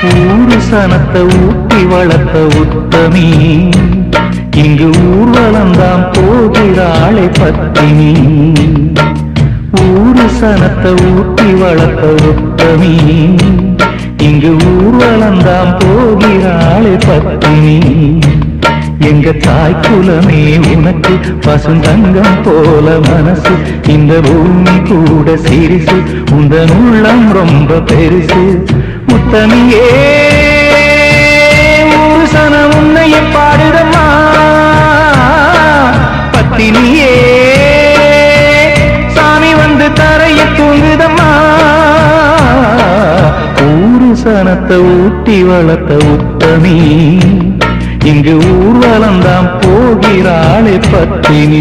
ஊரு சனத்தை ஊட்டி வளர்த்த உத்தமி இங்கு ஊர்வலம்தான் போகிறாளை பத்தினி ஊரு சனத்தை ஊட்டி வளர்த்த உத்தமி இங்கு ஊர்வலம்தான் போகிறாளை பத்தினி எங்க தாய் குலமே உனக்கு பசுந்தங்கம் போல மனசு இந்த பூமி கூட சிரிசு உந்தன் உள்ளம் ரொம்ப பெருசு முத்தமியே ஒரு சனம் உன்னைய பாடுதம்மா பத்தினியே சாமி வந்து தரைய தூங்குதம்மா ஊரு சனத்தை ஊட்டி வளர்த்த உத்தமி இங்கு ஊர்வலம்தான் போகிறாளே பத்தினி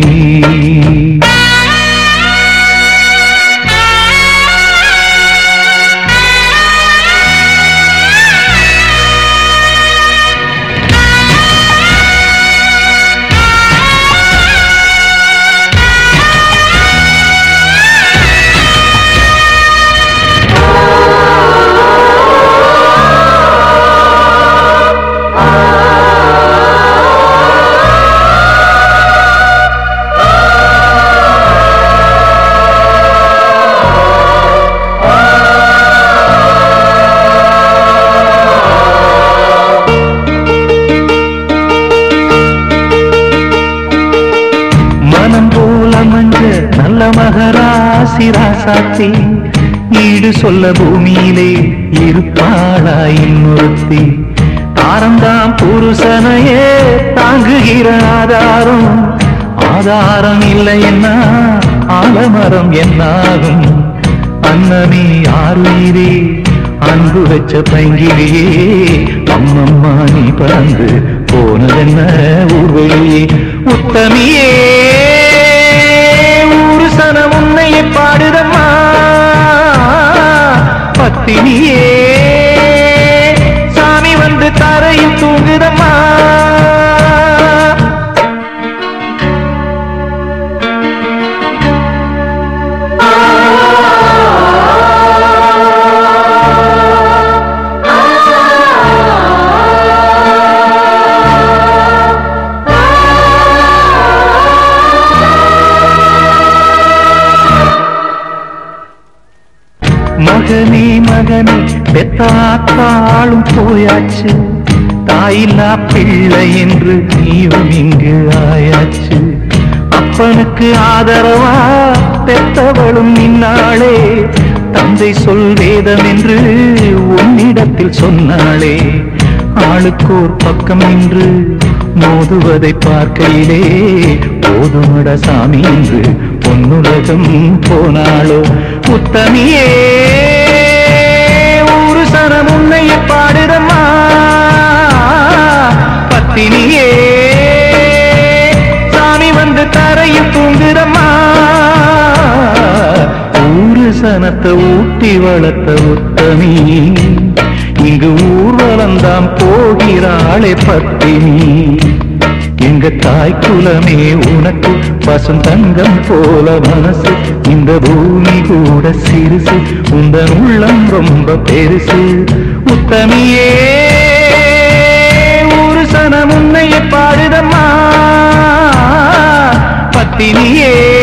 மனம் போல மஞ்ச நல்ல மகராசி ராசாத்தி ஈடு சொல்ல பூமியிலே இருப்பாளா இன்னொருத்தி தாரந்தாம் புருஷனையே தாங்குகிற ஆதாரம் ஆதாரம் இல்லை என்ன ஆலமரம் என்னாகும் அன்னமே ஆறுயிரே அன்பு வச்ச பைங்கிலேயே அம்மம்மா நீ பறந்து போனதென்ன ஊர்வெளியே உத்தமியே ஊரு சனம் உன்னைய பாடுதம்மா பத்தினியே சாமி வந்து தரையில் தூங்குதம்மா மகனே மகனே பெத்தாத்தாளும் போயாச்சு தாயில்லா பிள்ளை என்று நீயும் இங்கு ஆயாச்சு அப்பனுக்கு ஆதரவா பெத்தவளும் நின்னாளே தந்தை சொல் வேதம் என்று உன்னிடத்தில் சொன்னாளே ஆளுக்கோர் பக்கம் நின்று மோதுவதை பார்க்கையிலே போதுமட சாமி என்று பொன்னுலகம் போனாளோ உத்தமியே ஊரு சனம் உன்னைய பாடுதம்மா பத்தினியே சாமி வந்து தரையில் தூங்குதம்மா ஊரு சனத்தை ஊட்டி வளர்த்த உத்தமி இங்கு ஊர்வலம்தான் போகிறாளே பத்தினி எங்க தாய் குலமே உனக்கு பசுந்தங்கம் போல மனசு இந்த பூமி கூட சிறுசு உந்தன் உள்ளம் ரொம்ப பெருசு உத்தமியே ஊரு சனம் உன்னைய பாடுதம்மா பத்தினியே